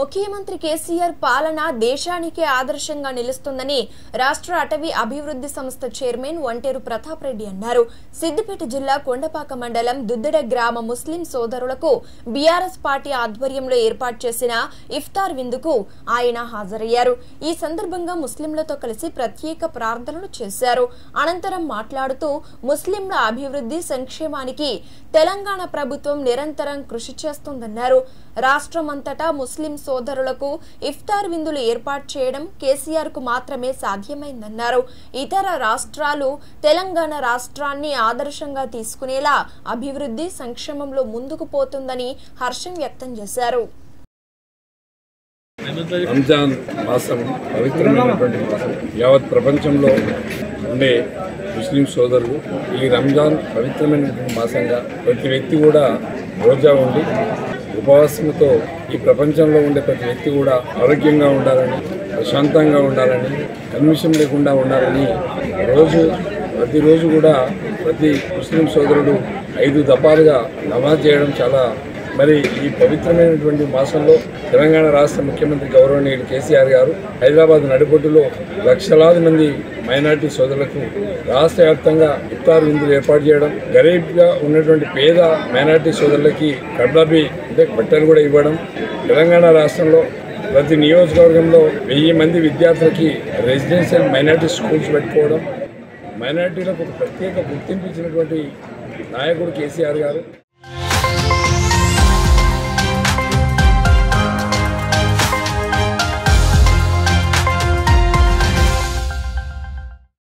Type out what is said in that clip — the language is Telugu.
ముఖ్యమంత్రి కేసీఆర్ పాలన దేశానికే ఆదర్శంగా నిలుస్తుందని రాష్ట్ర అటవీ అభివృద్ధి సంస్థ చైర్మన్ వంటేరు ప్రతాప్ రెడ్డి అన్నారు సిద్దిపేట జిల్లా కొండపాక మండలం దుద్దెడ గ్రామ ముస్లిం సోదరులకు బీఆర్ఎస్ పార్టీ ఆధ్వర్యంలో ఏర్పాటు చేసిన ఇఫ్తార్ విందుకు ఆయన హాజరయ్యారు ఈ సందర్భంగా ముస్లింలతో కలిసి ప్రత్యేక ప్రార్థనలు చేశారు అనంతరం మాట్లాడుతూ ముస్లింల అభివృద్ధి సంక్షేమానికి తెలంగాణ ప్రభుత్వం నిరంతరం కృషి చేస్తోందన్నారు రాష్ట్రమంతటా ముస్లిం సోదరులకు ఇఫ్తార్ విందులు ఏర్పాటు చేయడం కేసీఆర్ కు మాత్రమే సాధ్యమైందన్నారు ఇతర రాష్ట్రాలు తెలంగాణ రాష్ట్రాన్ని ఆదర్శంగా తీసుకునేలా అభివృద్ధి సంక్షేమంలో ముందుకు పోతుందని హర్షం వ్యక్తం చేశారు రంజాన్ మాసం పవిత్రమైనటువంటి మాసం యావత్ ప్రపంచంలో ఉండే ముస్లిం సోదరులు ఈ రంజాన్ పవిత్రమైనటువంటి మాసంగా ప్రతి వ్యక్తి కూడా రోజా ఉండి ఉపవాసంతో ఈ ప్రపంచంలో ఉండే ప్రతి వ్యక్తి కూడా ఆరోగ్యంగా ఉండాలని ప్రశాంతంగా ఉండాలని కన్విషన్ లేకుండా ఉండాలని రోజు ప్రతిరోజు కూడా ప్రతి ముస్లిం సోదరుడు ఐదు దఫాలుగా నమాజ్ చేయడం చాలా మరి ఈ పవిత్రమైనటువంటి మాసంలో తెలంగాణ రాష్ట్ర ముఖ్యమంత్రి గౌరవనీయులు కేసీఆర్ గారు హైదరాబాద్ నడిబొడ్డులో లక్షలాది మంది మైనార్టీ సోదరులకు రాష్ట్ర వ్యాప్తంగా ఇఫ్తార్ విందులు ఏర్పాటు చేయడం గరీబ్గా ఉన్నటువంటి పేద మైనార్టీ సోదరులకి కడ్లాబీ అంటే బట్టలు కూడా ఇవ్వడం తెలంగాణ రాష్ట్రంలో ప్రతి నియోజకవర్గంలో వెయ్యి మంది విద్యార్థులకి రెసిడెన్షియల్ మైనార్టీ స్కూల్స్ పెట్టుకోవడం మైనార్టీలకు ఒక ప్రత్యేక గుర్తింపు ఇచ్చినటువంటి నాయకుడు కేసీఆర్ గారు